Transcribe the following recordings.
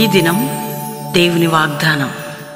దినం దేవుని వాగ్దానం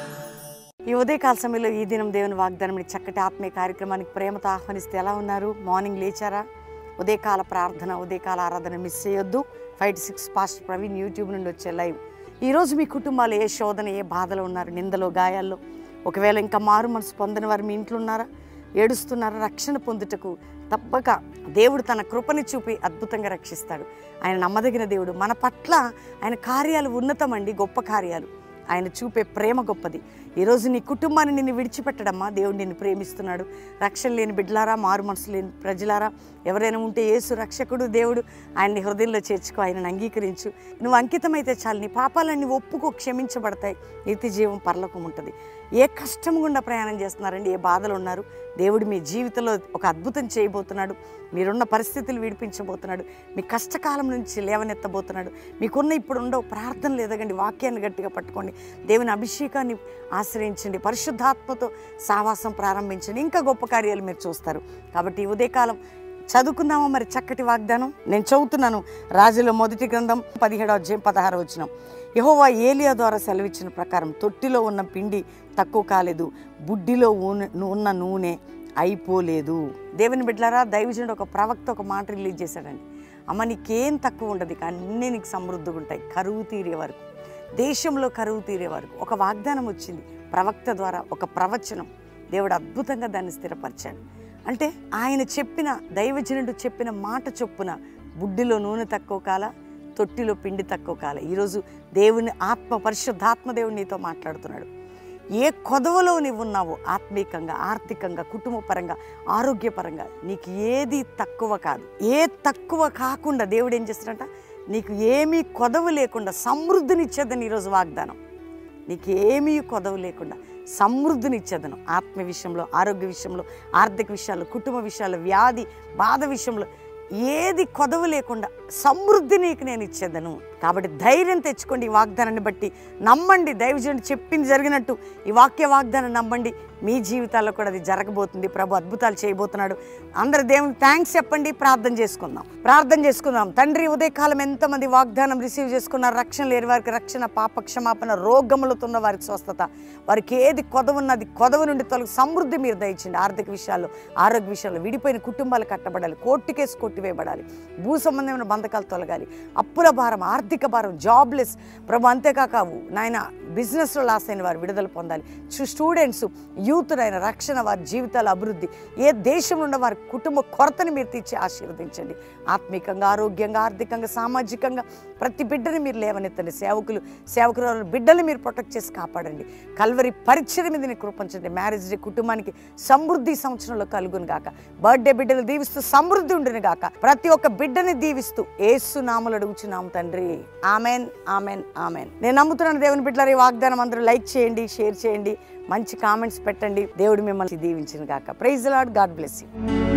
ఈ ఉదయకాల సమయంలో ఈ దినం దేవుని వాగ్దానం అనే చక్కటి ఆత్మీయ కార్యక్రమానికి ప్రేమతో ఆహ్వానిస్తే ఎలా ఉన్నారు మార్నింగ్ లేచారా ఉదయకాల ప్రార్థన ఉదయకాల ఆరాధన మిస్ చేయొద్దు five six past Praveen YouTube నుండి వచ్చే లైవ్ ఈరోజు మీ కుటుంబాలు ఏ శోధన ఏ బాధలో ఉన్నారు నిందలో గాయాల్లో ఒకవేళ ఇంకా మారు మనసు పొందని వారు మీ ఇంట్లో ఉన్నారా ఏడుస్తున్నారా రక్షణ పొందుటకు తప్పక దేవుడు తన కృపని చూపి అద్భుతంగా రక్షిస్తాడు ఆయన నమ్మదగిన దేవుడు మన పట్ల ఆయన కార్యాలు ఉన్నతమండి గొప్ప కార్యాలు ఆయన చూపే ప్రేమ గొప్పది ఈరోజు నీ కుటుంబాన్ని నిన్ను విడిచిపెట్టడమ్మా దేవుడు నిన్ను ప్రేమిస్తున్నాడు రక్షణ లేని బిడ్డలారా మారు మనసు లేని ప్రజలారా ఎవరైనా ఉంటే యేసు రక్షకుడు దేవుడు ఆయన్ని హృదయంలో చేర్చుకో ఆయనను అంగీకరించు నువ్వు అంకితమైతే చాలు నీ పాపాలన్నీ ఒప్పుకో క్షమించబడతాయి నిత్య జీవం పరలోకం ఉంటుంది ఏ కష్టం గుండా ప్రయాణం చేస్తున్నారండి ఏ బాధలు ఉన్నారు దేవుడు మీ జీవితంలో ఒక అద్భుతం చేయబోతున్నాడు మీరున్న పరిస్థితులు విడిపించబోతున్నాడు మీ కష్టకాలం నుంచి లేవనెత్తబోతున్నాడు మీకున్న ఇప్పుడు ఉండవు ప్రార్థనలు ఎదగండి వాక్యాన్ని గట్టిగా పట్టుకోండి దేవుని అభిషేకాన్ని ఆశ్రయించండి పరిశుద్ధాత్మతో సావాసం ప్రారంభించండి ఇంకా గొప్ప కార్యాలు మీరు చూస్తారు కాబట్టి ఈ ఉదయకాలం చదువుకుందామా మరి చక్కటి వాగ్దానం నేను చదువుతున్నాను రాజుల మొదటి గ్రంథం పదిహేడో అధ్యాయం పదహారు వచ్చిన యహోవా ఏలియా ద్వారా సెలవిచ్చిన ప్రకారం తొట్టిలో ఉన్న పిండి తక్కువ కాలేదు బుడ్డిలో ఊనె ఉన్న నూనె అయిపోలేదు దేవుని బిడ్డలారా దైవజనుడు ఒక ప్రవక్త ఒక మాట రిలీజ్ చేశాడండి అమ్మ నీకేం తక్కువ ఉండదు కానీ అన్నీ నీకు సమృద్ధిగా ఉంటాయి కరువు తీరే వరకు దేశంలో కరువు తీరే వరకు ఒక వాగ్దానం వచ్చింది ప్రవక్త ద్వారా ఒక ప్రవచనం దేవుడు అద్భుతంగా దాన్ని స్థిరపరిచాడు అంటే ఆయన చెప్పిన దైవజనుడు చెప్పిన మాట చొప్పున బుడ్డిలో నూనె తక్కువ కాల తొట్టిలో పిండి తక్కువ కాల ఈరోజు దేవుని ఆత్మ పరిశుద్ధాత్మ దేవుడు నీతో మాట్లాడుతున్నాడు ఏ కొదవలో నీవు ఉన్నావో ఆత్మీకంగా ఆర్థికంగా కుటుంబపరంగా ఆరోగ్యపరంగా నీకు ఏది తక్కువ కాదు ఏ తక్కువ కాకుండా దేవుడు ఏం చేస్తాడంట నీకు ఏమీ కొదవ లేకుండా సమృద్ధినిచ్చేదని ఈరోజు వాగ్దానం నీకు ఏమీ కొదవ లేకుండా సమృద్ధినిచ్చేదను ఆత్మ విషయంలో ఆరోగ్య విషయంలో ఆర్థిక విషయాలు కుటుంబ విషయాలు వ్యాధి బాధ విషయంలో ఏది కొదవ లేకుండా సమృద్ధి నీకు నేను ఇచ్చేదను కాబట్టి ధైర్యం తెచ్చుకోండి ఈ వాగ్దానాన్ని బట్టి నమ్మండి దైవజనుడు చెప్పింది జరిగినట్టు ఈ వాక్య వాగ్దానం నమ్మండి మీ జీవితాల్లో కూడా అది జరగబోతుంది ప్రభు అద్భుతాలు చేయబోతున్నాడు అందరు దేవునికి థ్యాంక్స్ చెప్పండి ప్రార్థన చేసుకుందాం ప్రార్థన చేసుకుందాం తండ్రి ఉదయకాలం ఎంతమంది వాగ్దానం రిసీవ్ చేసుకున్నారు రక్షణ లేని వారికి రక్షణ పాప క్షమాపణ రోగములతో ఉన్న వారికి స్వస్థత వారికి ఏది కొదవ ఉన్నది కొదవ నుండి తొలగి సమృద్ధి మీరు దయచండి ఆర్థిక విషయాల్లో ఆరోగ్య విషయాల్లో విడిపోయిన కుటుంబాలు కట్టబడాలి కోర్టు కేసు కొట్టివేయబడాలి భూ సంబంధమైన బంధకాలు తొలగాలి అప్పుల భారం ఆర్థిక భారం జాబ్లెస్ ప్రభు అంతేకాక నాయన బిజినెస్లో లాస్ అయిన వారు విడుదల పొందాలి చు- స్టూడెంట్స్ యూత్ అయిన రక్షణ వారి జీవితాల అభివృద్ధి ఏ దేశంలో ఉన్న వారి కుటుంబ కొరతని మీరు తీర్చి ఆశీర్వదించండి ఆత్మికంగా ఆరోగ్యంగా ఆర్థికంగా సామాజికంగా ప్రతి బిడ్డని మీరు లేవనెత్తండి సేవకులు సేవకులు బిడ్డలు మీరు ప్రొటెక్ట్ చేసి కాపాడండి కల్వరి పరిచయం మీద నీ కృపించండి మ్యారేజ్ డే కుటుంబానికి సమృద్ధి ఈ సంవత్సరంలో కలుగును గాక బర్త్డే బిడ్డలు దీవిస్తూ సమృద్ధి ఉండును గాక ప్రతి ఒక్క బిడ్డని దీవిస్తూ ఏసు నామలు అడుగుచున్నాం తండ్రి ఆమెన్ ఆమెన్ ఆమెన్ నేను నమ్ముతున్నాను దేవుని బిడ్డల ఈ వాగ్దానం అందరూ లైక్ చేయండి షేర్ చేయండి మంచి కామెంట్స్ పెట్టండి దేవుడు మిమ్మల్ని దీవించిన గాక praise lord god bless you